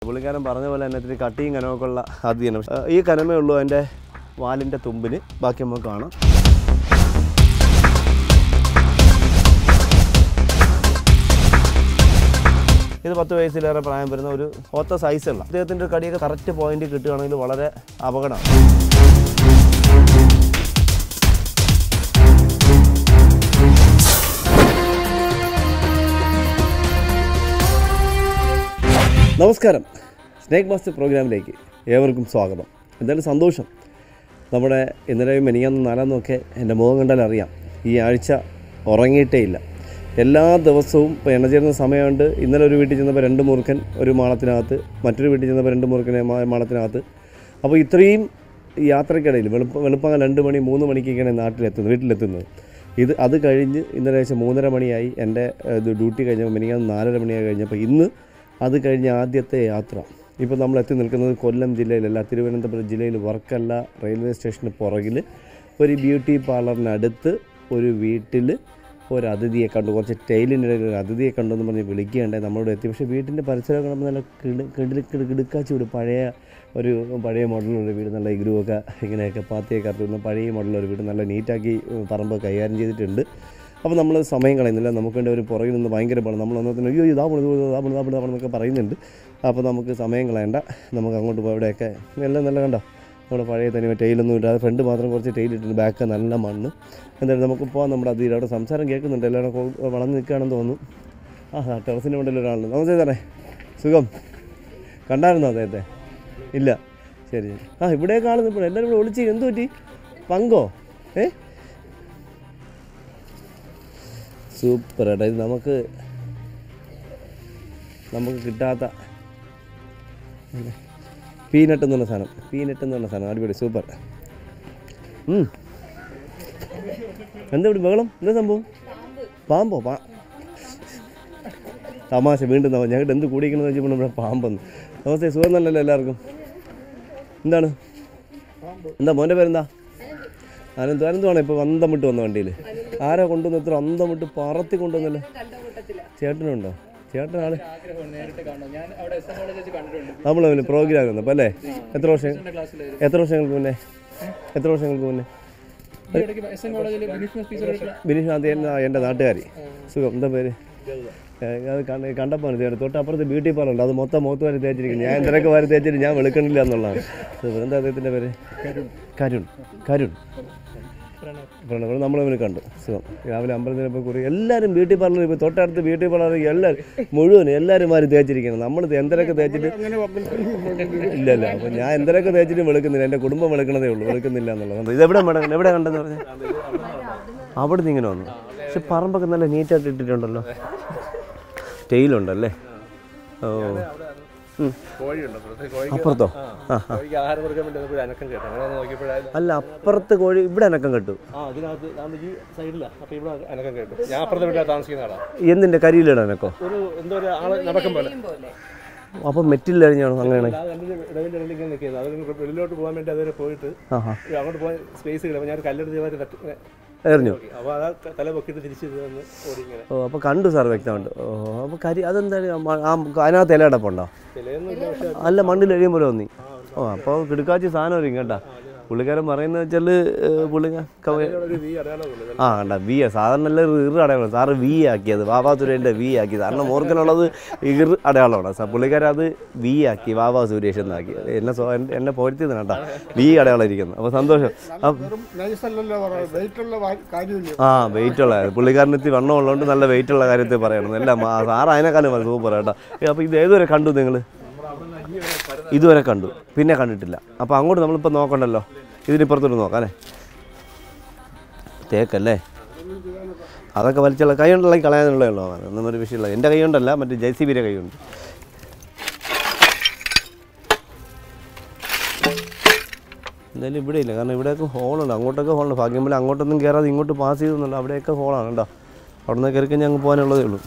പുള്ളിക്കാരൻ പറഞ്ഞ പോലെ തന്നെ ഇത്തിരി കട്ടിയും കനമൊക്കെ ഉള്ള ആദ്യം ഈ കനമേ ഉള്ളൂ അതിൻ്റെ വാലിൻ്റെ തുമ്പിന് ബാക്കി നമുക്ക് കാണാം ഇത് പത്ത് വയസ്സിലേറെ പ്രായം വരുന്ന ഒരു ഒത്ത സൈസുള്ള അദ്ദേഹത്തിൻ്റെ കടിയൊക്കെ കറക്റ്റ് പോയിന്റ് കിട്ടുകയാണെങ്കിൽ വളരെ അപകടമാണ് നമസ്കാരം സ്നേക്ക് മാസ്റ്റർ പ്രോഗ്രാമിലേക്ക് ഏവർക്കും സ്വാഗതം എന്തായാലും സന്തോഷം നമ്മുടെ ഇന്നലെയും മെനിയാന്നും നാലാന്നും ഒക്കെ എൻ്റെ മുഖം കണ്ടാൽ അറിയാം ഈ ആഴ്ച ഉറങ്ങിയിട്ടേ ഇല്ല എല്ലാ ദിവസവും ഇപ്പോൾ എണ്ണചേരുന്ന സമയമുണ്ട് ഇന്നലെ ഒരു വീട്ടിൽ ചെന്നപ്പോൾ രണ്ട് മുറുക്കൻ ഒരു മാളത്തിനകത്ത് മറ്റൊരു വീട്ടിൽ ചെന്നപ്പോൾ രണ്ട് മുറുക്കനെ മാ- മാളത്തിനകത്ത് അപ്പോൾ ഇത്രയും യാത്രക്കിടയിൽ വെളുപ്പ വെളുപ്പങ്ങൾ രണ്ട് മണി മൂന്ന് മണിക്കൊക്കെയാണ് നാട്ടിലെത്തുന്നത് വീട്ടിലെത്തുന്നത് ഇത് അത് കഴിഞ്ഞ് ഇന്നലെ ഏകദേശം മൂന്നര മണിയായി എൻ്റെ ഏഹ്, ഇത് ഡ്യൂട്ടി കഴിഞ്ഞപ്പോൾ മിനിങ്ങാന്ന് നാലര മണിയായി കഴിഞ്ഞപ്പോൾ ഇന്ന് അത് കഴിഞ്ഞ ആദ്യത്തെ യാത്ര ഇപ്പോൾ നമ്മൾ എത്തി നിൽക്കുന്നത് കൊല്ലം ജില്ലയിലല്ല തിരുവനന്തപുരം ജില്ലയിൽ വർക്കല്ല റെയിൽവേ സ്റ്റേഷന് പുറകിൽ ഒരു ബ്യൂട്ടി പാർലറിനടുത്ത് ഒരു വീട്ടിൽ ഒരു അതിഥിയെ കണ്ടു കുറച്ച് ടൈലിനിടയിൽ ഒരു അതിഥിയെ കണ്ടു എന്ന് പറഞ്ഞ് വിളിക്കുകയുണ്ടായി നമ്മളോട് എത്തി പക്ഷേ വീട്ടിൻ്റെ പരിസരം കാണുമ്പോൾ നല്ല കിടു കിടു കിടു കിടുക്കാച്ചി വീട് പഴയ ഒരു പഴയ മോഡലുള്ള വീട് നല്ല ഇഗ്രുവൊക്കെ ഇങ്ങനെയൊക്കെ പാത്തിയൊക്കെ അറുത്തുന്ന പഴയ മോഡലൊരു വീട് നല്ല നീറ്റാക്കി ഉം, പറമ്പ് കൈകാര്യം ചെയ്തിട്ടുണ്ട് അപ്പോൾ നമ്മൾ സമയം കളയുന്നില്ല നമുക്ക് വേണ്ടി ഒരു പുറകിൽ നിന്ന് ഭയങ്കര പണം നമ്മൾ ഒന്നത്തിന് അയ്യോ ഇതാ പണി ഇതാ പണി ഇതാ പണി എന്നൊക്കെ പറയുന്നുണ്ട് അപ്പോൾ നമുക്ക് സമയം കളയണ്ട നമുക്ക് അങ്ങോട്ട് പോയി ഇവിടെയൊക്കെ എല്ലാം നല്ല കണ്ടോ നമ്മുടെ പഴയ തനിമ ടൈലൊന്നും ഇല്ലാതെ ഫ്രണ്ട് മാത്രം കുറച്ച് ടൈൽ ഇട്ടിട്ട് ബാക്ക് നല്ല മണ്ണ് എന്തായാലും നമുക്ക് പോകാം നമ്മുടെ അതിൽ അവിടെ സംസാരം കേൾക്കുന്നുണ്ട് എല്ലാവരും കൊ- വളർന്ന് നിൽക്കുകയാണെന്ന് തോന്നുന്നു ആ ടെറസിൻ്റെ മുകളിൽ ഒരാളുണ്ട് നമസ്തേ സാറേ സുഖം കണ്ടായിരുന്നോ അദ്ദേഹത്തെ ഇല്ല ശരി ശരി. ആ ഇവിടെ കാണുന്നപ്പോൾ എല്ലാവരും ഇവിടെ ഒളിച്ച് എന്ത് പറ്റി പങ്കോ ഏ സൂപ്പർ ഏട്ടാ ഇത് നമുക്ക് നമുക്ക് കിട്ടാത്ത പീനട്ട് എന്നുള്ള സാധനം പീനട്ട് എന്നുള്ള സാധനം അടിപൊളി സൂപ്പർ ഉം. എന്താ ഇവിടെ ബഹളം എന്താ സംഭവം പാമ്പോ പാ തമാശ വീണ്ടും തമാശ ഞങ്ങൾക്ക് എന്ത് കൂടിക്കണമെന്ന് വെച്ചപ്പോൾ ഇവിടെ പാമ്പെന്ന് നമസ്തേ സുഖം നല്ലല്ലോ എല്ലാവർക്കും എന്താണ് എന്താ മോൻ്റെ പേരെന്താ അനന്ത് അനന്തുവാണ് ഇപ്പോൾ അന്തം വിട്ട് വന്ന വണ്ടിയിൽ ആരാ കൊണ്ടുവന്ന് ഇത്ര അന്തം വിട്ട് പറത്തി കൊണ്ടുവന്നല്ലോ ചേട്ടനുണ്ടോ ചേട്ടൻ ആള് നമ്മൾ പിന്നെ പ്രോഗ്രാം വന്നപ്പോൾ അല്ലേ എത്ര വർഷം എത്ര വർഷങ്ങൾക്ക് മുന്നേ എത്ര വർഷങ്ങൾക്ക് മുന്നേ ബിനീഷ് ഗാന്ധി എന്ന എൻ്റെ നാട്ടുകാരി സുഖം എന്താ പേര് ഏ, അത് കണ്ട കണ്ടപ്പോൾ മനസ്സിലായി തൊട്ടപ്പുറത്ത് ബ്യൂട്ടി പാർലർ ഉണ്ട് അത് മൊത്തം മുഖത്ത് വാരി തേച്ചിരിക്കുന്നു ഞാൻ എന്തൊക്കെ വാരി തേച്ചിട്ട് ഞാൻ വെളുക്കണില്ല എന്നുള്ളതാണ് സുഖം. എന്താ അദ്ദേഹത്തിൻ്റെ പേര് കരുൺ കരുൺ പ്രണവ് നമ്മൾ അവന് കണ്ടു സുഖം രാവിലെ അമ്പലത്തിനപ്പോൾ കുറി എല്ലാവരും ബ്യൂട്ടി പാർലർ ഇപ്പോൾ തൊട്ടടുത്ത് ബ്യൂട്ടി പാർലർ എല്ലാവരും മുഴുവൻ എല്ലാവരും മാറി തേച്ചിരിക്കണം നമ്മൾ എന്തൊക്കെ തേച്ചിട്ട് ഇല്ല ഇല്ല അപ്പോൾ ഞാൻ എന്തൊക്കെ തേച്ചിട്ട് വെളുക്കുന്നില്ല എൻ്റെ കുടുംബം വെളുക്കണതേ ഉള്ളൂ വെളുക്കുന്നില്ല എന്നുള്ളത് ഇത് എവിടെ മേഡം എവിടെ കണ്ടെന്ന് പറഞ്ഞു അവിടെ നിന്ന് ഇങ്ങനെ വന്നു പക്ഷെ പറമ്പൊക്കെ നല്ല നീറ്റായിട്ട് ഇട്ടിട്ടുണ്ടല്ലോ ടെയിലുണ്ടല്ലേ ഓ ഉം. കോഴിയുണ്ട് അപ്പുറത്ത് കോഴി അപ്പുറത്തോ ആ ആ കോഴിക്ക് ആഹാരം കൊടുക്കാൻ വേണ്ടി ഒരു അനക്കം കേട്ടോ അങ്ങനെ ഒന്ന് നോക്കിയപ്പോഴായാലും അല്ല അപ്പുറത്ത് കോഴി ഇവിടെ അനക്കം കെട്ടു ആ അതിനകത്ത് ഞാൻ ഈ സൈഡിലാണ് അപ്പോൾ ഇവിടെ അനക്കം കേട്ടു ഞാൻ അപ്പുറത്തെ വീട്ടിലാണ് താമസിക്കുന്ന ആളാണ് എന്തിൻ്റെ കരിയിലിടാനൊക്കെ ഒരു എന്തോ ഒരു ആള് നടക്കും പോലെ അപ്പം മെറ്റിൽ അഴിഞ്ഞാണോ അങ്ങനെയാണെങ്കിൽ അത് എൻ്റെ ഇടവിൻ്റെ ഇടയിൽ ഇങ്ങനെ നിൽക്കുന്നത് അത് വെളിയിലോട്ട് പോകാൻ വേണ്ടി അതുവരെ പോയിട്ട് ആ ആ അങ്ങോട്ട് പോകാൻ സ്പേസ് കിട്ടും അപ്പോൾ ഞാൻ ഒരു കല്ലെടുത്ത് ഇതുമായിട്ട് തട്ടി ഇങ്ങനെ എറിഞ്ഞു നോക്കി അപ്പോൾ അത് ആ തല പൊക്കിയിട്ട് തിരിച്ച് ഇത് വന്ന് ഓടി ഇങ്ങനെ ഓ അപ്പോൾ കണ്ടു സാർ വ്യക്തമുണ്ട് ഓ അപ്പോൾ കരി അതെന്താണ് മ- ആ അതിനകത്ത് ഇല അടപ്പുണ്ടോ ചിലയൊന്നും ഇല്ല പക്ഷേ അല്ല മണ്ണിൽ എഴിയുമ്പോൾ തോന്നി ഓ അപ്പോൾ കിടക്കാച്ചി സാധനം വരും കേട്ടാ പുള്ളിക്കാരൻ പറയുന്നത് വെച്ചാൽ പുള്ളിക്ക ഇവിടെ ഒരു വി അടയാളമുണ്ട് ആ കണ്ട വി സാധാരണ എല്ലാം ഇറ് അടയാളം സാറ് വി ആക്കിയത് വാവാ സുരേൻ്റെ വി ആക്കി കാരണം മോർക്കനുള്ളത് ഇർ അടയാളമാണ് സാർ പുള്ളിക്കാരൻ അത് വി ആക്കി വാവാ സുരേഷ് എന്നാക്കി എന്നെ സ്വ- എന്നെ- എന്നെ പോരുത്തിയത് കേട്ടാ വി അടയാളം ഇരിക്കുന്നു അപ്പോൾ സന്തോഷം അപ്പൊ നൈസല്ലല്ലോ പറയുന്നത് വെയിറ്റുള്ള കാര്യമില്ല ആ വെയിറ്റ് ഉള്ള പുള്ളിക്കാരന് എത്തി വണ്ണം ഉള്ളതുകൊണ്ട് നല്ല വെയിറ്റ് ഉള്ള കാര്യത്തിൽ പറയണം എല്ലാം ആ സാറ് അതിനേക്കാളും സൂപ്പർ കേട്ടോ അപ്പോൾ ഇത് ഏതുവരെ കണ്ടു നിങ്ങൾ ഇതുവരെ കണ്ടു പിന്നെ കണ്ടിട്ടില്ല അപ്പോൾ അങ്ങോട്ട് നമ്മളിപ്പോൾ നോക്കണ്ടല്ലോ ഇതിനിപ്പുറത്തോട്ട് നോക്കാം അല്ലേ തേക്കല്ലേ അതൊക്കെ വലിച്ചുള്ള കൈ കൊണ്ടുള്ള കളയാനുള്ളേ ഉള്ളൂ ഒന്നും ഒരു വിഷയമില്ല എൻ്റെ കൈ കൊണ്ടല്ല മറ്റേ ജെ സി ബിയുടെ കൈ കൊണ്ട് എന്തായാലും ഇവിടെ ഇല്ല കാരണം ഇവിടെയൊക്കെ ഹോളുണ്ട് അങ്ങോട്ടൊക്കെ ഹോളുണ്ട് ഭാഗ്യം പോലെ അങ്ങോട്ടൊന്നും കയറാതെ ഇങ്ങോട്ട് പാസ് ചെയ്തെന്നുള്ളൂ അവിടെയൊക്കെ ഹോളാണ് കേട്ടോ അവിടെ നിന്ന് കയറി കഴിഞ്ഞാൽ അങ്ങ് പോകാനുള്ളതേ ഉള്ളൂ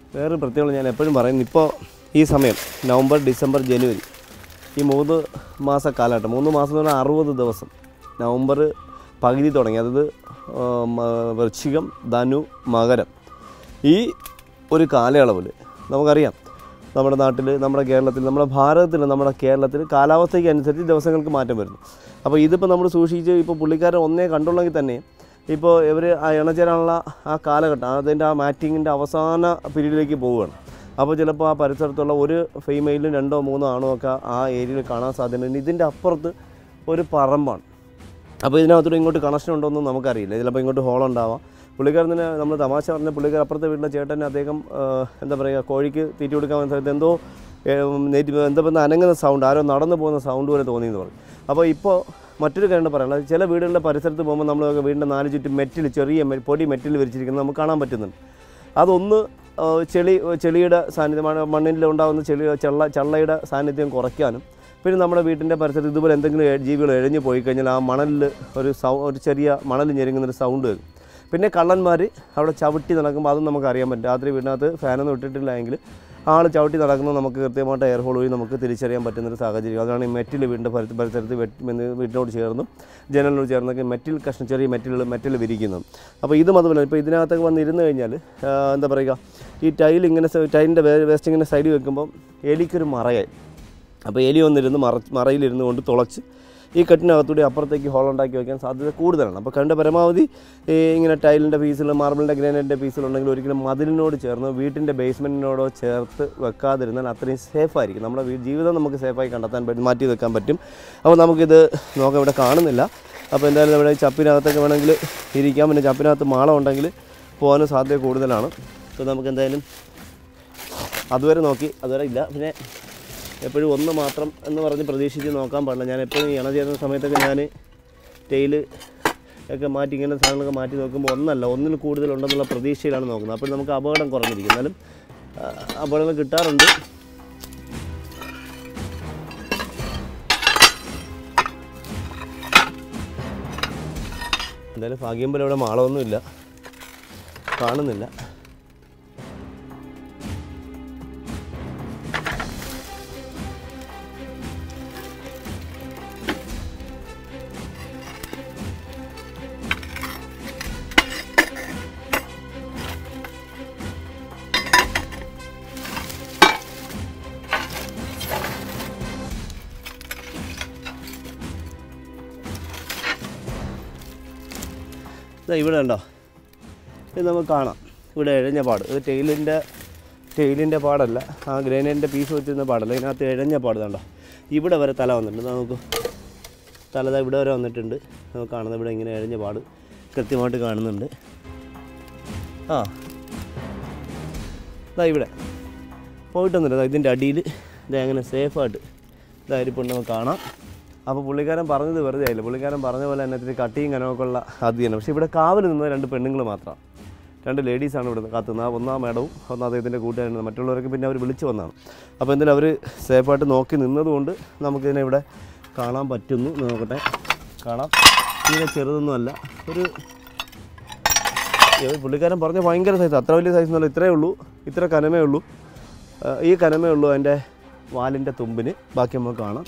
വേറൊരു പ്രത്യേകത ഞാൻ എപ്പോഴും പറയുന്നു ഇപ്പോൾ ഈ സമയം നവംബർ ഡിസംബർ ജനുവരി ഈ മൂന്ന് മാസ കാലഘട്ടം മൂന്ന് മാസം എന്ന് പറഞ്ഞാൽ അറുപത് ദിവസം നവംബർ പകുതി തുടങ്ങി അതായത് ആ, മ- വൃശ്ചികം ധനു മകരം ഈ ഒരു കാലയളവിൽ നമുക്കറിയാം നമ്മുടെ നാട്ടിൽ നമ്മുടെ കേരളത്തിൽ നമ്മുടെ ഭാരതത്തിൽ നമ്മുടെ കേരളത്തിൽ കാലാവസ്ഥയ്ക്ക് അനുസരിച്ച് ദിവസങ്ങൾക്ക് മാറ്റം വരുന്നു അപ്പോൾ ഇതിപ്പോൾ നമ്മൾ സൂക്ഷിച്ച് ഇപ്പോൾ പുള്ളിക്കാരൻ ഒന്നേ കണ്ടുള്ളെങ്കിൽ തന്നെ ഇപ്പോൾ ഇവർ ആ ഇണചേരാനുള്ള ആ കാലഘട്ടം അതിൻ്റെ ആ മാറ്റിങ്ങിൻ്റെ അവസാന പീരീഡിലേക്ക് പോവുകയാണ് അപ്പോൾ ചിലപ്പോൾ ആ പരിസരത്തുള്ള ഒരു ഫീമെയിലും രണ്ടോ മൂന്നോ ആണോ ഒക്കെ ആ ഏരിയയിൽ കാണാൻ സാധ്യതയുണ്ട് ഇതിൻ്റെ അപ്പുറത്ത് ഒരു പറമ്പാണ് അപ്പോൾ ഇതിനകത്തൂടെ ഇങ്ങോട്ട് കണക്ഷൻ ഉണ്ടോയെന്നും നമുക്കറിയില്ല ചിലപ്പോൾ ഇങ്ങോട്ട് ഹോൾ ഉണ്ടാവാം പുള്ളിക്കാരൻ തന്നെ നമ്മൾ തമാശ പറഞ്ഞ പുള്ളിക്കാർ അപ്പുറത്തെ വീട്ടിലെ ചേട്ടൻ അദ്ദേഹം ആ, എന്താ പറയുക കോഴിക്ക് തീറ്റി കൊടുക്കാൻ വന്ന സമയത്ത് എന്തോ നെറ്റ് എന്താ പറയുക അനങ്ങുന്ന സൗണ്ട് ആരോ നടന്നു പോകുന്ന സൗണ്ട് പോലെ തോന്നിയെന്ന് പറയും അപ്പോൾ ഇപ്പോൾ മറ്റൊരു കാര്യം പറയാനുള്ളത് ചില വീടുകളുടെ പരിസരത്ത് പോകുമ്പോൾ നമ്മൾ വീടിൻ്റെ നാല് ചുറ്റും മെറ്റിൽ ചെറിയ മെ- പൊടി മെറ്റിൽ വിരിച്ചിരിക്കുന്നത് നമുക്ക് കാണാൻ പറ്റുന്നുണ്ട് അതൊന്ന് ആ, ചെളി ചെളിയുടെ സാന്നിധ്യം മണ്ണ് മണ്ണിൽ ഉണ്ടാകുന്ന ചെളി ചള്ള ചള്ളയുടെ സാന്നിധ്യം കുറയ്ക്കാനും പിന്നെ നമ്മുടെ വീട്ടിൻ്റെ പരിസരത്ത് ഇതുപോലെ എന്തെങ്കിലും എ- ജീവികൾ എഴഞ്ഞു പോയി കഴിഞ്ഞാൽ ആ മണലിൽ ഒരു സൗ ഒരു ചെറിയ മണൽ ഞെരുങ്ങുന്നൊരു സൗണ്ട് വരും പിന്നെ കള്ളന്മാർ അവിടെ ചവിട്ടി നടക്കുമ്പോൾ അതും നമുക്ക് അറിയാൻ പറ്റും രാത്രി വീടിനകത്ത് ഫാനൊന്നും ഇട്ടിട്ടില്ല എങ്കിൽ ആൾ ചവിട്ടി നടക്കുന്നത് നമുക്ക് കൃത്യമായിട്ട് എയർ ഹോൾ വഴി നമുക്ക് തിരിച്ചറിയാൻ പറ്റുന്നൊരു സാഹചര്യം അതാണ് ഈ മെറ്റിൽ വീടിൻ്റെ പരിസ- പരിസരത്ത് വെട്ട് പിന്നെ വീട്ടിനോട് ചേർന്നും ജനലിനോട് ചേർന്നൊക്കെ മെറ്റിൽ കഷ്ണം ചെറിയ മെറ്റിൽ മെറ്റിൽ വിരിക്കുന്നത് അപ്പോൾ ഇതും അതുപോലെ ഇപ്പോൾ ഇതിനകത്തൊക്കെ വന്ന് ഇരുന്ന് കഴിഞ്ഞാൽ ആ, എന്താ പറയുക ഈ ടൈൽ ഇങ്ങനെ ടൈലിൻ്റെ വേസ്റ്റ് ഇങ്ങനെ സൈഡിൽ വെക്കുമ്പോൾ എലിക്കൊരു മറയായി അപ്പോൾ എലി വന്നിരുന്ന് മറ മറയിലിരുന്ന് കൊണ്ട് തുളച്ച് ഈ കെട്ടിനകത്തൂടെ അപ്പുറത്തേക്ക് ഹോൾ ഉണ്ടാക്കി വയ്ക്കാൻ സാധ്യത കൂടുതലാണ് അപ്പോൾ കണ്ട പരമാവധി ഈ ഇങ്ങനെ ടൈലിൻ്റെ പീസുകൾ മാർബിളിൻ്റെ ഗ്രാനൈറ്റിൻ്റെ പീസുകളുണ്ടെങ്കിൽ ഒരിക്കലും മതിലിനോട് ചേർന്ന് വീട്ടിൻ്റെ ബേസ്മെൻറ്റിനോടോ ചേർത്ത് വെക്കാതിരുന്നാൽ അത്രയും സേഫ് ആയിരിക്കും നമ്മുടെ വീ- ജീവിതം നമുക്ക് സേഫായി കണ്ടെത്താൻ പറ്റും മാറ്റി വെക്കാൻ പറ്റും അപ്പോൾ നമുക്കിത് നോക്കാം ഇവിടെ കാണുന്നില്ല അപ്പോൾ എന്തായാലും നമ്മുടെ ഈ ചപ്പിനകത്തൊക്കെ വേണമെങ്കിൽ ഇരിക്കാം പിന്നെ ചപ്പിനകത്ത് മാളം ഉണ്ടെങ്കിൽ പോകാനും സാധ്യത കൂടുതലാണ് അപ്പോൾ നമുക്ക് എന്തായാലും അതുവരെ നോക്കി അതുവരെ ഇല്ല പിന്നെ എപ്പോഴും ഒന്ന് മാത്രം എന്ന് പറഞ്ഞ് പ്രതീക്ഷിച്ച് നോക്കാൻ പാടില്ല ഞാൻ എപ്പോഴും ഈ ഇണ ചേരുന്ന സമയത്തൊക്കെ ഞാൻ ടെയിൽ ഒക്കെ മാറ്റി ഇങ്ങനെ സാധനങ്ങളൊക്കെ മാറ്റി നോക്കുമ്പോൾ ഒന്നല്ല ഒന്നിൽ കൂടുതലുണ്ടെന്നുള്ള പ്രതീക്ഷയിലാണ് നോക്കുന്നത് അപ്പോൾ നമുക്ക് അപകടം കുറഞ്ഞിരിക്കും എന്നാലും ആ, അപകടങ്ങൾ കിട്ടാറുണ്ട് എന്തായാലും ഭാഗ്യം പോലെ ഇവിടെ മാളമൊന്നുമില്ല കാണുന്നില്ല ദാ ഇവിടെ ഉണ്ടോ ഇത് നമുക്ക് കാണാം ഇവിടെ ഇഴഞ്ഞ പാട് ഇത് ടെയിലിൻ്റെ ടെയിലിൻ്റെ പാടല്ല ആ ഗ്രനൈറ്റിൻ്റെ പീസ് വെച്ചിരുന്ന പാടല്ല ഇതിനകത്ത് ഇഴഞ്ഞ പാട് കണ്ടോ ഇവിടെ വരെ തല വന്നിട്ടുണ്ട് നമുക്ക് തല ദാ ഇവിടെ വരെ വന്നിട്ടുണ്ട് നമുക്ക് കാണുന്നത് ഇവിടെ ഇങ്ങനെ ഇഴഞ്ഞ പാട് കൃത്യമായിട്ട് കാണുന്നുണ്ട് ആ ഇതാ ഇവിടെ പോയിട്ടൊന്നുമില്ല ദാ ഇതിൻ്റെ അടിയിൽ ഇത് അങ്ങനെ സേഫായിട്ട് ഇതായിരിക്കും നമുക്ക് കാണാം അപ്പോൾ പുള്ളിക്കാരൻ പറഞ്ഞത് വെറുതെ ആയില്ല പുള്ളിക്കാരൻ പറഞ്ഞ പോലെ തന്നെ ഇത്തിരി കട്ടിയും കനമൊക്കെ ഉള്ള അതിയാണ് പക്ഷേ ഇവിടെ കാവൽ നിന്നത് രണ്ട് പെണ്ണുങ്ങൾ മാത്രമാണ് രണ്ട് ലേഡീസാണ് ഇവിടെ കാത്തുന്നത് ആ ഒന്നാം മേഡവും ഒന്നാം അദ്ദേഹത്തിൻ്റെ കൂട്ടുകാരാണ് മറ്റുള്ളവരൊക്കെ പിന്നെ അവർ വിളിച്ചു വന്നതാണ് അപ്പോൾ എന്തായാലും അവർ സേഫായിട്ട് നോക്കി നിന്നതുകൊണ്ട് നമുക്കിതിനെ ഇവിടെ കാണാൻ പറ്റുന്നു നോക്കട്ടെ കാണാം തീരെ ചെറുതൊന്നുമല്ല ഒരു ഈ പുള്ളിക്കാരൻ പറഞ്ഞ ഭയങ്കര സൈസ് അത്ര വലിയ സൈസ് എന്നല്ല ഇത്രയേ ഉള്ളൂ ഇത്ര കനമേ ഉള്ളൂ ആ, ഈ കനമേ ഉള്ളൂ അതിൻ്റെ വാലിൻ്റെ തുമ്പിന് ബാക്കി നമുക്ക് കാണാം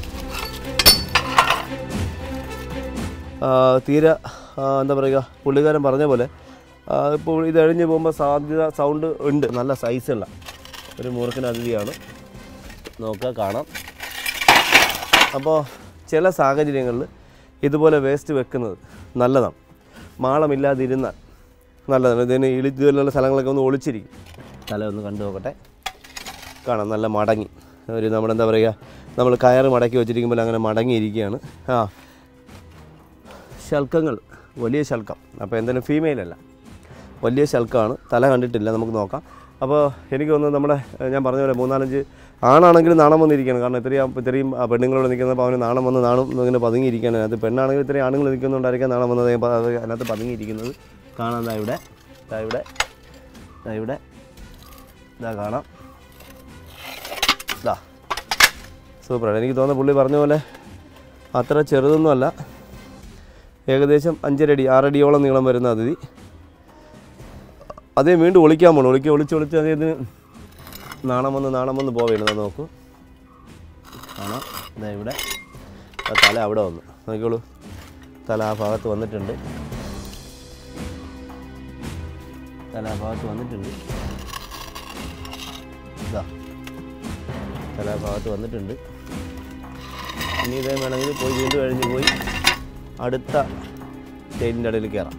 ആ, തീരെ ആ, എന്താ പറയുക പുള്ളിക്കാരൻ പറഞ്ഞ പോലെ ആ, ഇപ്പോൾ ഇത് എഴിഞ്ഞ് പോകുമ്പോൾ സാധ്യത സൗണ്ട് ഉണ്ട് നല്ല സൈസുള്ള ഒരു മൂർഖന് അതിഥിയാണ് നോക്കുക കാണാം അപ്പോൾ ചില സാഹചര്യങ്ങളിൽ ഇതുപോലെ വേസ്റ്റ് വെക്കുന്നത് നല്ലതാണ് മാളമില്ലാതിരുന്നാൽ നല്ലതാണ് ഇതിന് ഇളി ഇതുപോലുള്ള സ്ഥലങ്ങളൊക്കെ ഒന്ന് ഒളിച്ചിരിക്കും തല ഒന്ന് കണ്ടു നോക്കട്ടെ കാണാം നല്ല മടങ്ങി ഒരു നമ്മുടെ എന്താ പറയുക നമ്മൾ കയറ് മടക്കി വെച്ചിരിക്കുമ്പോൾ അങ്ങനെ മടങ്ങിയിരിക്കുകയാണ് ആ ശൽക്കങ്ങൾ വലിയ ശൽക്കം അപ്പോൾ എന്തായാലും ഫീമെയിൽ അല്ല വലിയ ശൽക്കമാണ് തല കണ്ടിട്ടില്ല നമുക്ക് നോക്കാം അപ്പോൾ എനിക്ക് തോന്നുന്നു നമ്മുടെ ഏഹ്, ഞാൻ പറഞ്ഞ പോലെ മൂന്നാലഞ്ച് ആണാണെങ്കിലും നാണം വന്നിരിക്കുകയാണ് കാരണം ഇത്രയും ഇത്രയും ആ പെണ്ണുങ്ങളോട് നിൽക്കുന്നപ്പോൾ അവന് നാണം വന്ന് നാണം ഇങ്ങനെ പതുങ്ങിയിരിക്കുകയാണ് അതിനകത്ത് പെണ്ണാണെങ്കിൽ ഇത്രയും ആണുങ്ങൾ നിൽക്കുന്നുണ്ടായിരിക്കാം നാണം വന്നത് അപ്പോൾ അത് അതിനകത്ത് പതുങ്ങിയിരിക്കുന്നത് കാണാം ദാ ഇവിടെ ദാ ഇവിടെ ദാ ഇവിടെ ഇതാ കാണാം ഇതാ സൂപ്പറാണ് എനിക്ക് തോന്നുന്നു പുള്ളി പറഞ്ഞ പോലെ അത്ര ചെറുതൊന്നുമല്ല ഏകദേശം അഞ്ചരടി ആറടിയോളം നീളം വരുന്ന അതിഥി അതേ വീണ്ടും ഒളിക്കാൻ പോകണം ഒളിക്കുക ഒളിച്ച് ഒളിച്ച് അതേതിന് നാണം വന്ന് നാണം വന്ന് പോവേണ്ടത് നോക്കൂ കാണാം ഇതാ ഇവിടെ ആ തല അവിടെ വന്നു നോക്കിക്കോളൂ തല ആ ഭാഗത്ത് വന്നിട്ടുണ്ട് തല ആ ഭാഗത്ത് വന്നിട്ടുണ്ട് ഇതാ തല ആ ഭാഗത്ത് വന്നിട്ടുണ്ട് ഇനി ഇതേ വേണമെങ്കിൽ പോയി വീണ്ടും കഴിഞ്ഞ് പോയി അടുത്ത സ്റ്റേറ്റിൻ്റെ ഇടയിൽ കയറാം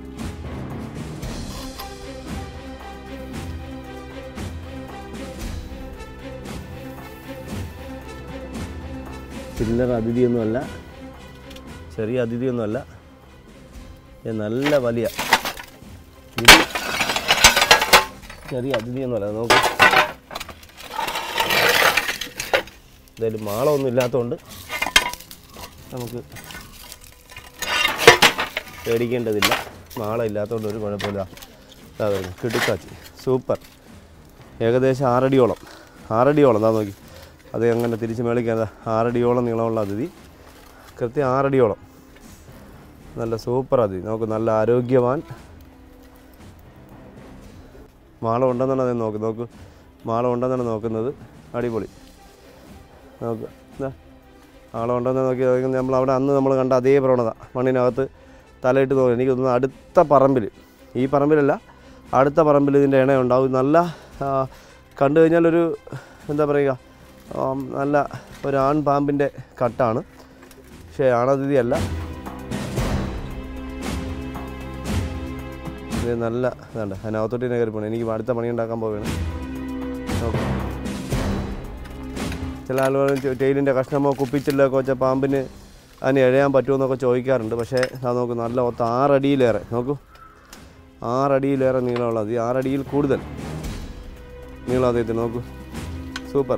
ചില്ലറ അതിഥിയൊന്നുമല്ല ചെറിയ അതിഥിയൊന്നുമല്ല ഇത് നല്ല വലിയ ഇത് ചെറിയ അതിഥിയൊന്നുമല്ല നോക്ക് എന്തായാലും മാളമൊന്നും ഇല്ലാത്തതുകൊണ്ട് നമുക്ക് പേടിക്കേണ്ടതില്ല മാളം ഇല്ലാത്തതുകൊണ്ട് ഒരു കുഴപ്പമില്ല ഇതാ വരുന്നു കിടുക്കാച്ചി സൂപ്പർ ഏകദേശം ആറടിയോളം ആറടിയോളം എന്താ നോക്കി അത് അങ്ങനെ തിരിച്ച് മേളിക്കാൻ ആറടിയോളം നീളമുള്ള അതിഥി കൃത്യം ആറടിയോളം നല്ല സൂപ്പർ അതിഥി നമുക്ക് നല്ല ആരോഗ്യവാൻ മാളം ഉണ്ടെന്നാണ് അത് നോക്ക് നോക്ക് മാളം ഉണ്ടെന്നാണ് നോക്കുന്നത് അടിപൊളി നോക്ക് ഇതാ ആളം ഉണ്ടെന്ന് നോക്കി നോക്കി നമ്മൾ അവിടെ അന്ന് നമ്മൾ കണ്ട അതേ പ്രവണത മണ്ണിനകത്ത് തലയിട്ട് നോക്കി എനിക്ക് തോന്നുന്നു അടുത്ത പറമ്പിൽ ഈ പറമ്പിലല്ല അടുത്ത പറമ്പിൽ ഇതിൻ്റെ ഇണ ഉണ്ടാവും നല്ല ആ, കണ്ടു കഴിഞ്ഞാലൊരു എന്താ പറയുക ആം, നല്ല ഒരു ആൺ പാമ്പിൻ്റെ കട്ടാണ് പക്ഷേ ആണതിഥി അല്ല ഇത് നല്ല ഇതുണ്ട് അതിനകത്തോട്ട് തന്നെ കയറി പോകണം എനിക്ക് അടുത്ത പണി ഉണ്ടാക്കാൻ പോവുകയാണ് നോക്കാം ചില ആളുകൾ ടെയിലിൻ്റെ കഷ്ണമോ കുപ്പിച്ചില്ലോ വെച്ച പാമ്പിന് അതിന് എഴയാൻ പറ്റുമെന്നൊക്കെ ചോദിക്കാറുണ്ട് പക്ഷേ അത് നോക്ക് നല്ല ഒത്ത ആറടിയിലേറെ നോക്കൂ ആറടിയിലേറെ നീളമുള്ളത് ഈ ആറടിയിൽ കൂടുതൽ നീളം അദ്ദേഹത്തിന് നോക്കൂ സൂപ്പർ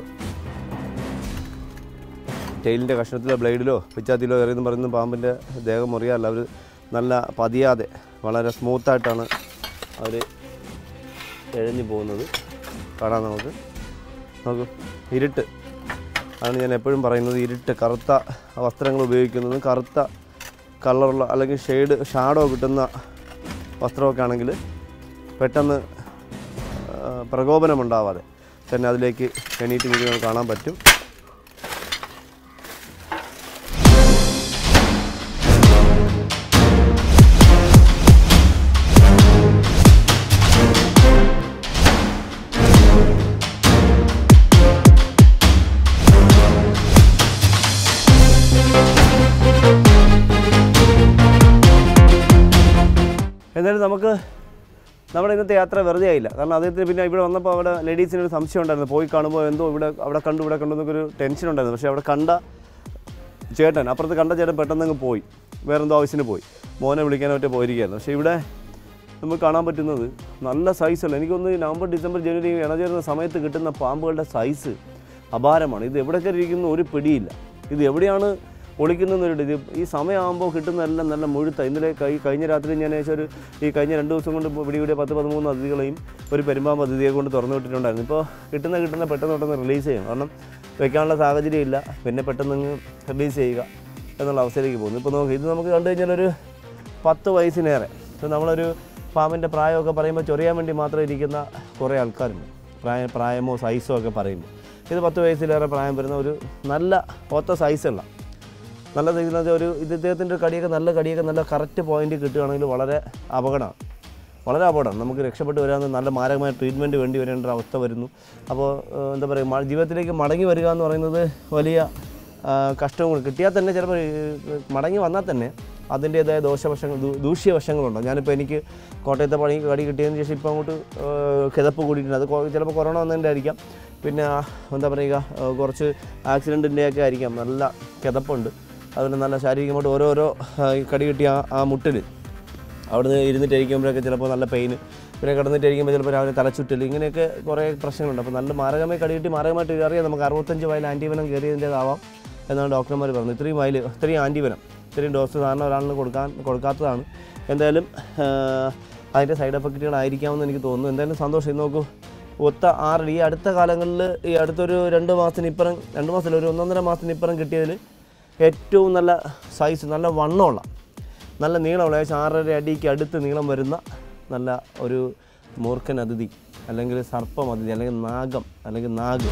ടെയിലിൻ്റെ കഷ്ണത്തിലോ ബ്ലേഡിലോ പിച്ചാത്തിലോ എറിയെന്ന് പറയുന്ന പാമ്പിൻ്റെ ദേഹം മുറിയാറില്ല അവർ നല്ല പതിയാതെ വളരെ സ്മൂത്തായിട്ടാണ് അവർ എഴഞ്ഞു പോകുന്നത് കാണാം നമുക്ക് നോക്കൂ ഇരുട്ട് അതാണ് ഞാൻ എപ്പോഴും പറയുന്നത് ഇരുട്ട് കറുത്ത വസ്ത്രങ്ങൾ ഉപയോഗിക്കുന്നത് കറുത്ത കളറുള്ള അല്ലെങ്കിൽ ഷെയ്ഡ് ഷാഡോ കിട്ടുന്ന വസ്ത്രമൊക്കെ ആണെങ്കിൽ പെട്ടെന്ന് ആ, പ്രകോപനമുണ്ടാവാതെ തന്നെ അതിലേക്ക് എണീറ്റ് നിൽക്കുന്നത് കാണാൻ പറ്റും എന്തായാലും നമുക്ക് നമ്മുടെ ഇന്നത്തെ യാത്ര വെറുതെ ആയില്ല കാരണം അദ്ദേഹത്തിന് പിന്നെ ഇവിടെ വന്നപ്പോൾ അവിടെ ലേഡീസിന് ഒരു സംശയം ഉണ്ടായിരുന്നു പോയി കാണുമ്പോൾ എന്തോ ഇവിടെ അവിടെ കണ്ടു ഇവിടെ കണ്ടു എന്നൊക്കെ ഒരു ടെൻഷൻ ഉണ്ടായിരുന്നു പക്ഷേ അവിടെ കണ്ട ചേട്ടൻ അപ്പുറത്ത് കണ്ട ചേട്ടൻ പെട്ടെന്ന് അങ്ങ് പോയി വേറെ എന്തോ ആവശ്യത്തിന് പോയി മോനെ വിളിക്കാനായിട്ട് പോയിരിക്കുകയായിരുന്നു പക്ഷേ ഇവിടെ നമുക്ക് കാണാൻ പറ്റുന്നത് നല്ല സൈസുള്ള എനിക്കൊന്ന് നവംബർ ഡിസംബർ ജനുവരി ഇണചേരുന്ന സമയത്ത് കിട്ടുന്ന പാമ്പുകളുടെ സൈസ് അപാരമാണ് ഇത് എവിടെയൊക്കെ ഇരിക്കുന്ന ഒരു പിടിയില്ല ഇത് എവിടെയാണ് ഒളിക്കുന്നതെന്നൊരു ഇത് ഈ സമയമാകുമ്പോൾ കിട്ടുന്നതെല്ലാം നല്ല മുഴുത്ത ഇന്നലെ കൈ കഴിഞ്ഞ രാത്രി ഞാൻ ഏകദേശം ഒരു ഈ കഴിഞ്ഞ രണ്ട് ദിവസം കൊണ്ട് പിടികൂടിയ പത്ത് പതിമൂന്ന് അതിഥികളെയും ഒരു പെരുമ്പാമ്പ് അതിഥിയെ കൊണ്ട് തുറന്നു വിട്ടിട്ടുണ്ടായിരുന്നു ഇപ്പോൾ കിട്ടുന്ന കിട്ടുന്ന പെട്ടെന്ന് പെട്ടെന്ന് റിലീസ് ചെയ്യും കാരണം വെക്കാനുള്ള സാഹചര്യം ഇല്ല പിന്നെ പെട്ടെന്ന് റിലീസ് ചെയ്യുക എന്നുള്ള അവസ്ഥയിലേക്ക് പോകുന്നു ഇപ്പോൾ നോക്കി ഇത് നമുക്ക് കണ്ടു കഴിഞ്ഞാൽ ഒരു പത്ത് വയസ്സിനേറെ ഇപ്പോൾ നമ്മളൊരു പാമ്പിൻ്റെ പ്രായമൊക്കെ പറയുമ്പോൾ ചൊറിയാൻ വേണ്ടി മാത്രം ഇരിക്കുന്ന കുറേ ആൾക്കാരുണ്ട് പ്രായ പ്രായമോ സൈസോ ഒക്കെ പറയുമ്പോൾ ഇത് പത്ത് വയസ്സിലേറെ പ്രായം വരുന്ന ഒരു നല്ല ഒത്ത സൈസുള്ള നല്ല സൈസിൽ ഒരു ഇത് ഇദ്ദേഹത്തിൻ്റെ കടിയൊക്കെ നല്ല കടിയൊക്കെ നല്ല കറക്റ്റ് പോയിന്റ് കിട്ടുകയാണെങ്കിൽ വളരെ അപകടമാണ് വളരെ അപകടമാണ് നമുക്ക് രക്ഷപ്പെട്ട് വരാമെന്ന് നല്ല മാരകമായ ട്രീറ്റ്മെൻറ്റ് വേണ്ടി വരേണ്ട ഒരു അവസ്ഥ വരുന്നു അപ്പോൾ ഏഹ്, എന്താ പറയുക മ- ജീവിതത്തിലേക്ക് മടങ്ങി വരിക എന്ന് പറയുന്നത് വലിയ ആ, കഷ്ടവും കൂടി കിട്ടിയാൽ തന്നെ ചിലപ്പോൾ ഏഹ്, മടങ്ങി വന്നാൽ തന്നെ അതിൻ്റേതായ ദോഷവശങ്ങൾ ദൂ- ദൂഷ്യവശങ്ങളുണ്ട് ഞാനിപ്പോൾ എനിക്ക് കോട്ടയത്തെ പണി കടി കിട്ടിയതിന് ശേഷം ഇപ്പോൾ അങ്ങോട്ട് ഏഹ്, കിതപ്പ് കൂടിയിട്ടുണ്ട് അത് കൊ- ചിലപ്പോൾ കൊറോണ വന്നതിൻ്റെ ആയിരിക്കാം പിന്നെ എന്താ പറയുക ഏഹ്, കുറച്ച് ആക്സിഡൻറ്റിൻ്റെ ഒക്കെ ആയിരിക്കാം നല്ല കിതപ്പുണ്ട് അതുപോലെ നല്ല ശാരീരികമായിട്ട് ഓരോരോ ആ, ഈ കടി കിട്ടിയ ആ- ആ മുട്ടിൽ അവിടുന്ന് ഇരുന്നിട്ട് ഇരിക്കുമ്പോഴൊക്കെ ചിലപ്പോൾ നല്ല പെയിൻ പിന്നെ കിടന്നിട്ട് ഇരിക്കുമ്പോൾ ചിലപ്പോൾ രാവിലെ തലച്ചുറ്റൽ ഇങ്ങനെയൊക്കെ കുറേ പ്രശ്നങ്ങളുണ്ട് അപ്പോൾ നല്ല മാരകമായി കടി കിട്ടി മാരകമായിട്ട് അറിയാം നമുക്ക് അറുപത്തഞ്ച് വയൽ ആൻറ്റിവനം കയറിയതിൻ്റെതാവാം എന്നാണ് ഡോക്ടർമാർ പറഞ്ഞത് ഇത്രയും വയൽ ഇത്രയും ആൻറ്റിവനം ഇത്രയും ഡോസ് സാധാരണ ഒരാളിന് കൊടുക്കാൻ കൊടുക്കാത്തതാണ് എന്തായാലും ആ, അതിൻ്റെ സൈഡ് എഫക്റ്റുകളായിരിക്കാമെന്ന് എനിക്ക് തോന്നുന്നു എന്തായാലും സന്തോഷം ഇത് നോക്കൂ ഒത്ത ആറ് ഈ അടുത്ത കാലങ്ങളിൽ ഈ അടുത്തൊരു രണ്ട് മാസത്തിന് ഇപ്പുറം രണ്ട് മാസത്തില്ല ഒരു ഒന്നൊന്നര മാസത്തിന് ഇപ്പുറം കിട്ടിയതിൽ ഏറ്റവും നല്ല സൈസ് നല്ല വണ്ണമുള്ള നല്ല നീളമുള്ള ഏകദേശം ആറര അടിക്ക് അടുത്ത് നീളം വരുന്ന നല്ല ഒരു മൂർഖൻ അതിഥി അല്ലെങ്കിൽ സർപ്പം അതിഥി അല്ലെങ്കിൽ നാഗം അല്ലെങ്കിൽ നാഗ്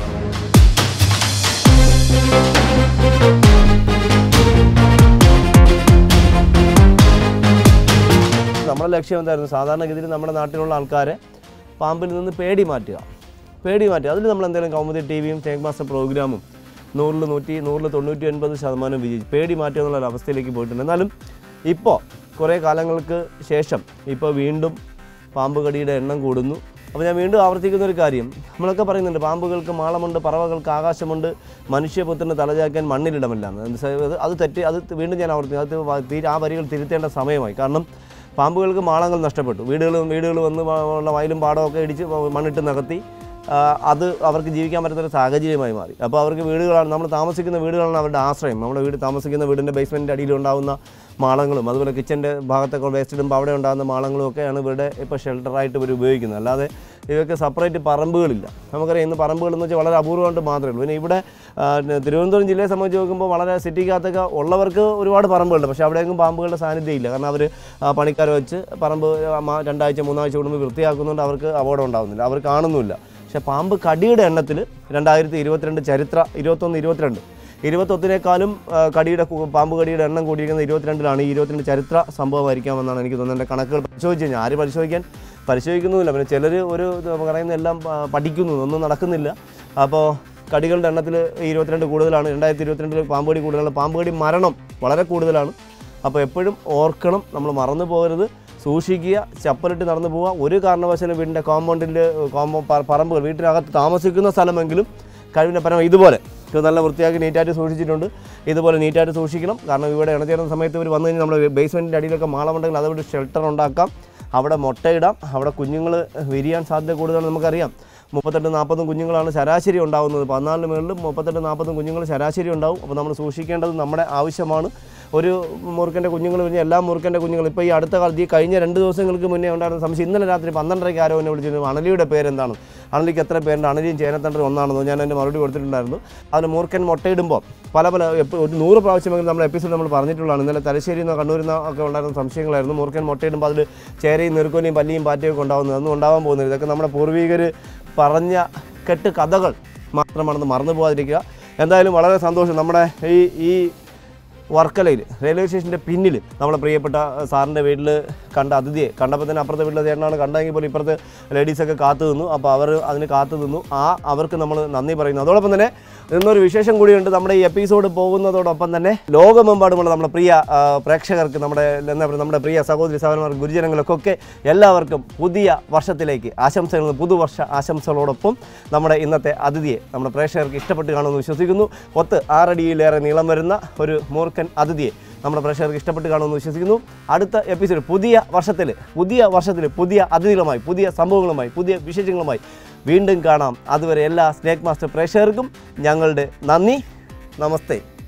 നമ്മുടെ ലക്ഷ്യം എന്തായിരുന്നു സാധാരണഗതിയിൽ നമ്മുടെ നാട്ടിലുള്ള ആൾക്കാരെ പാമ്പിൽ നിന്ന് പേടി മാറ്റുക പേടി മാറ്റുക അതിൽ നമ്മൾ എന്തെങ്കിലും കൗമുദി ടി വിയും ടേക്ക് മാസ്റ്റർ പ്രോഗ്രാമും നൂറിൽ നൂറ്റി നൂറിൽ തൊണ്ണൂറ്റി ഒൻപത് ശതമാനം വിജയിച്ചു പേടി മാറ്റുക എന്നുള്ള ഒരു അവസ്ഥയിലേക്ക് പോയിട്ടുണ്ട് എന്നാലും ഇപ്പോൾ കുറേ കാലങ്ങൾക്ക് ശേഷം ഇപ്പോൾ വീണ്ടും പാമ്പ് കടിയുടെ എണ്ണം കൂടുന്നു അപ്പോൾ ഞാൻ വീണ്ടും ആവർത്തിക്കുന്ന ഒരു കാര്യം നമ്മളൊക്കെ പറയുന്നുണ്ട് പാമ്പുകൾക്ക് മാളമുണ്ട് പറവകൾക്ക് ആകാശമുണ്ട് മനുഷ്യപുത്രന് തലചാക്കാൻ മണ്ണിലിടമില്ല എന്ന്. എന്ത് സ- അത് അത് തെറ്റ് അത് വീണ്ടും ഞാൻ ആവർത്തിക്കും അത് വ- തീരെ ആ വരികൾ തിരുത്തേണ്ട സമയമായി കാരണം പാമ്പുകൾക്ക് മാളങ്ങൾ നഷ്ടപ്പെട്ടു വീടുകൾ വീടുകൾ വന്ന് വ- ഉള്ള വയലും പാടമൊക്കെ ഇടിച്ച് മണ്ണിട്ട് നികത്തി ആ, അത് അവർക്ക് ജീവിക്കാൻ പറ്റുന്ന സാഹചര്യമായി മാറി അപ്പോൾ അവർക്ക് വീടുകളാണ് നമ്മൾ താമസിക്കുന്ന വീടുകളാണ് അവരുടെ ആശ്രയം നമ്മുടെ വീട് താമസിക്കുന്ന വീടിൻ്റെ ബേസ്മെൻറ്റിൻ്റെ അടിയിൽ ഉണ്ടാകുന്ന മാളങ്ങളും അതുപോലെ കിച്ചൻ്റെ ഭാഗത്തൊക്കെ വേസ്റ്റ് ഇടുമ്പോൾ അവിടെ ഉണ്ടാകുന്ന മാളങ്ങളും ഒക്കെയാണ് ഇവരുടെ ഇപ്പോൾ ഷെൽട്ടറായിട്ട് ഇവർ ഉപയോഗിക്കുന്നത് അല്ലാതെ ഇവയ്ക്ക് സെപ്പറേറ്റ് പറമ്പുകളില്ല നമുക്കറിയാം ഇന്ന് പറമ്പുകൾ എന്ന് വെച്ചാൽ വളരെ അപൂർവമായിട്ട് മാത്രമേ ഉള്ളൂ പിന്നെ ഇവിടെ ആ, തിരുവനന്തപുരം ജില്ലയെ സംബന്ധിച്ച് നോക്കുമ്പോൾ വളരെ സിറ്റിക്കകത്തൊക്കെ ഉള്ളവർക്ക് ഒരുപാട് പറമ്പുകളുണ്ട് പക്ഷേ അവിടെയെങ്കിലും പാമ്പുകളുടെ സാന്നിധ്യം ഇല്ല കാരണം അവർ പണിക്കാരെ വെച്ച് പറമ്പ് ആ, മാ- രണ്ടാഴ്ച മൂന്നാഴ്ച കൂടുമ്പോൾ വൃത്തിയാക്കുന്നുണ്ട് അവർക്ക് അപകടം ഉണ്ടാകുന്നില്ല അവർ കാണുന്നുമില്ല പക്ഷേ പാമ്പ് കടിയുടെ എണ്ണത്തിൽ രണ്ടായിരത്തി ഇരുപത്തിരണ്ട് ചരിത്ര ഇരുപത്തൊന്ന് ഇരുപത്തിരണ്ട് ഇരുപത്തൊത്തിനേക്കാളും ആ, കടിയുടെ കു- പാമ്പ് കടിയുടെ എണ്ണം കൂടിയിരിക്കുന്നത് ഇരുപത്തിരണ്ടിലാണ് ഈ ഇരുപത്തിരണ്ട് ചരിത്ര സംഭവമായിരിക്കാമെന്നാണ് എനിക്ക് തോന്നുന്നത് എൻ്റെ കണക്കുകൾ പരിശോധിച്ച് കഴിഞ്ഞാൽ ആര് പരിശോധിക്കാൻ പരിശോധിക്കുന്നുമില്ല പിന്നെ ചിലർ ഒരു ഇത് പറയുന്ന എല്ലാം ആ, പഠിക്കുന്നു ഒന്നും നടക്കുന്നില്ല അപ്പോൾ കടികളുടെ എണ്ണത്തിൽ ഇരുപത്തിരണ്ട് കൂടുതലാണ് രണ്ടായിരത്തി ഇരുപത്തിരണ്ടിൽ പാമ്പ് കടി കൂടുതലാണ് പാമ്പ് കടി മരണം വളരെ കൂടുതലാണ് അപ്പോൾ എപ്പോഴും ഓർക്കണം നമ്മൾ മറന്നു പോകരുത് സൂക്ഷിക്കുക ചപ്പലിട്ട് നടന്നു പോവുക ഒരു കാരണവശാലും വീടിൻ്റെ കോമ്പൗണ്ടിൽ കോമ്പൗ പ- പറമ്പുകൾ വീട്ടിനകത്ത് താമസിക്കുന്ന സ്ഥലമെങ്കിലും കഴിവിൻ്റെ പരം ഇതുപോലെ ഇത് നല്ല വൃത്തിയാക്കി നീറ്റായിട്ട് സൂക്ഷിച്ചിട്ടുണ്ട് ഇതുപോലെ നീറ്റായിട്ട് സൂക്ഷിക്കണം കാരണം ഇവിടെ ഇണചേരുന്ന സമയത്ത് ഇവർ വന്നു കഴിഞ്ഞാൽ നമ്മുടെ ബേസ്മെൻറ്റിൻ്റെ അടിയിലൊക്കെ മാളമുണ്ടെങ്കിൽ അതവിടെ ഷെൽട്ടർ ഉണ്ടാക്കാം അവിടെ മുട്ടയിടാം അവിടെ കുഞ്ഞുങ്ങൾ വിരിയാൻ സാധ്യത കൂടുതലാണ് നമുക്കറിയാം മുപ്പത്തെട്ട് നാൽപ്പതും കുഞ്ഞുങ്ങളാണ് ശരാശരി ഉണ്ടാകുന്നത് പതിനാലിന് മുകളിൽ മുപ്പത്തെട്ട് നാൽപ്പതും കുഞ്ഞുങ്ങൾ ശരാശരി ഉണ്ടാവും അപ്പോൾ നമ്മൾ സൂക്ഷിക്കേണ്ടത് നമ്മുടെ ആവശ്യമാണ് ഒരു മൂർഖൻ്റെ കുഞ്ഞുങ്ങൾ പിന്നെ എല്ലാ മൂർഖൻ്റെ കുഞ്ഞുങ്ങൾ ഇപ്പോൾ ഈ അടുത്ത കാലത്ത് ഈ കഴിഞ്ഞ രണ്ട് ദിവസങ്ങൾക്ക് മുന്നേ ഉണ്ടായിരുന്ന സംശയം ഇന്നലെ രാത്രി പന്ത്രണ്ടരയ്ക്ക് ആരോ എന്നെ വിളിച്ചിരുന്നു അണലിയുടെ പേരെന്താണ് അണലിക്ക് എത്ര പേരുണ്ട് അണലിയും ചേനത്തണ്ടറും ഒന്നാണെന്നോ ഞാൻ എൻ്റെ മറുപടി കൊടുത്തിട്ടുണ്ടായിരുന്നു അതിന് മൂർഖൻ മുട്ടയിടുമ്പോൾ പല പല എപ്പ- ഒരു നൂറ് പ്രാവശ്യമെങ്കിലും നമ്മൾ എപ്പിസോഡ് നമ്മൾ പറഞ്ഞിട്ടുള്ളതാണ് ഇന്നലെ തലശ്ശേരിയിൽ നിന്നോ കണ്ണൂരിൽ നിന്നോ ഒക്കെ ഉണ്ടായിരുന്ന സംശയങ്ങളായിരുന്നു മൂർഖൻ മുട്ടയിടുമ്പോൾ അതിൽ ചേരയും നെറുക്കോലിയും പല്ലിയും പാറ്റയൊക്കെ ഉണ്ടാകുന്നത് അതൊന്നും ഉണ്ടാവാൻ പോകുന്നില്ല ഇതൊക്കെ നമ്മുടെ പൂർവികർ പറഞ്ഞ കെട്ട് കഥകൾ മാത്രമാണെന്ന് മറന്നു പോകാതിരിക്കുക എന്തായാലും വളരെ സന്തോഷം നമ്മുടെ ഈ ഈ വർക്കലയിൽ റെയിൽവേ സ്റ്റേഷൻ്റെ പിന്നിൽ നമ്മുടെ പ്രിയപ്പെട്ട സാറിൻ്റെ വീട്ടിൽ കണ്ട അതിഥിയെ കണ്ടപ്പോൾ തന്നെ അപ്പുറത്തെ വീട്ടിലെ ചേട്ടനാണ് കണ്ടെങ്കിൽ പോലും ഇപ്പുറത്ത് ലേഡീസൊക്കെ കാത്തു നിന്നു അപ്പോൾ അവർ അതിന് കാത്തു നിന്നു ആ അവർക്ക് നമ്മൾ നന്ദി പറയുന്നു അതോടൊപ്പം തന്നെ ഇന്നൊരു വിശേഷം കൂടിയുണ്ട് നമ്മുടെ ഈ എപ്പിസോഡ് പോകുന്നതോടൊപ്പം തന്നെ ലോകമെമ്പാടുമുള്ള നമ്മുടെ പ്രിയ ആ, പ്രേക്ഷകർക്ക് നമ്മുടെ എന്താ പറയുക നമ്മുടെ പ്രിയ സഹോദരി സഹോദരന്മാർ ഗുരുജനങ്ങൾക്കൊക്കെ എല്ലാവർക്കും പുതിയ വർഷത്തിലേക്ക് ആശംസകൾ പുതുവർഷ ആശംസകളോടൊപ്പം നമ്മുടെ ഇന്നത്തെ അതിഥിയെ നമ്മുടെ പ്രേക്ഷകർക്ക് ഇഷ്ടപ്പെട്ട് കാണുമെന്ന് വിശ്വസിക്കുന്നു ഒത്ത് ആറടിയിലേറെ നീളം വരുന്ന ഒരു മൂർഖൻ അതിഥിയെ നമ്മുടെ പ്രേക്ഷകർക്ക് ഇഷ്ടപ്പെട്ട് കാണുമെന്ന് വിശ്വസിക്കുന്നു അടുത്ത എപ്പിസോഡ് പുതിയ വർഷത്തിൽ പുതിയ വർഷത്തിൽ പുതിയ അതിഥികളുമായി പുതിയ സംഭവങ്ങളുമായി പുതിയ വിശേഷങ്ങളുമായി വീണ്ടും കാണാം അതുവരെ എല്ലാ സ്നേക് മാസ്റ്റർ പ്രേക്ഷകർക്കും ഞങ്ങളുടെ നന്ദി നമസ്തേ